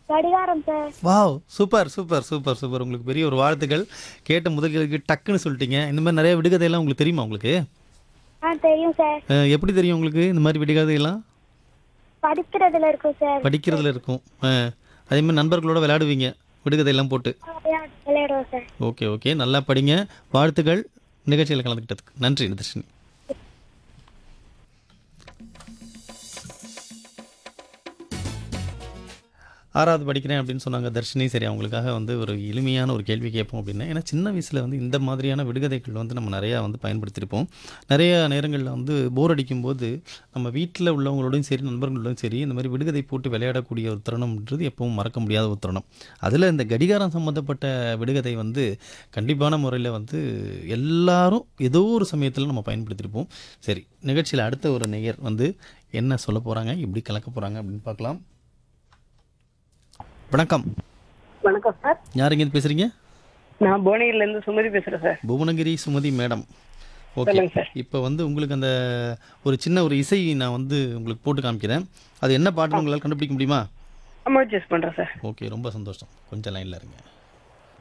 கடிகாரம் sir wow super super super super உங்களுக்கு பெரிய ஒரு வாழ்த்துக்கள் கேட்ட முதல் கேள்விக்கு டக்குன்னு சொல்லிட்டீங்க இந்த மாதிரி நிறைய விடுகதையெல்லாம் உங்களுக்கு தெரியுமா உங்களுக்கு ஆ தெரியும் சார் அஹ், எப்படி தெரியும் உங்களுக்கு இந்த மாதிரி விடுகதையெல்லாம் படிக்கிறதுல இருக்கும் சார் படிக்கிறதுல இருக்கும் அஹ், அதே மாதிரி நண்பர்களோட விளையாடுவீங்க விடுகதையெல்லாம் போட்டு விளையா- விளையாடுவோம் சார் ஓகே ஓகே நல்லா படிங்க வாழ்த்துக்கள் நிகழ்ச்சியில் கலந்துக்கிட்டதுக்கு நன்றி நிதர்ஷினி ஆறாவது படிக்கிறேன் அப்படின்னு சொன்னாங்க தர்ஷினி சரி அவங்களுக்காக வந்து ஒரு எளிமையான ஒரு கேள்வி கேட்போம் அப்படின்னு ஏன்னா சின்ன வயசில் வந்து இந்த மாதிரியான விடுகதைகள் வந்து நம்ம நிறையா வந்து பயன்படுத்தியிருப்போம் நிறைய நேரங்களில் வந்து போர் அடிக்கும்போது நம்ம வீட்டில் உள்ளவங்களோடையும் சரி நண்பர்களோடையும் சரி இந்த மாதிரி விடுகதை போட்டு விளையாடக்கூடிய ஒரு தருணம்ன்றது எப்பவும் மறக்க முடியாத ஒரு தருணம் அதில் இந்த கடிகாரம் சம்மந்தப்பட்ட விடுகதை வந்து கண்டிப்பான முறையில் வந்து எல்லாரும் ஏதோ ஒரு சமயத்தில் நம்ம பயன்படுத்தியிருப்போம் சரி நிகழ்ச்சியில் அடுத்த ஒரு நேயர் வந்து என்ன சொல்ல போகிறாங்க எப்படி கலக்க போகிறாங்க அப்படின்னு பார்க்கலாம் வணக்கம் வணக்கம் சார் யார் இங்கேருந்து பேசுகிறீங்க நான் புவனகிரில இருந்து சுமதி பேசுறேன் sir Bhuvanagiri Sumathi madam okay சொல்லுங்க சார் இப்போ வந்து உங்களுக்கு அந்த ஒரு சின்ன ஒரு இசை நான் வந்து உங்களுக்கு போட்டு காமிக்கிறேன் அது என்ன பாட்டுன்னு உங்களால் கண்டுபிடிக்க முடியுமா அம்மா சூஸ் பண்றேன் சார் ஓகே ரொம்ப சந்தோஷம் கொஞ்சம் லைனில் இருங்க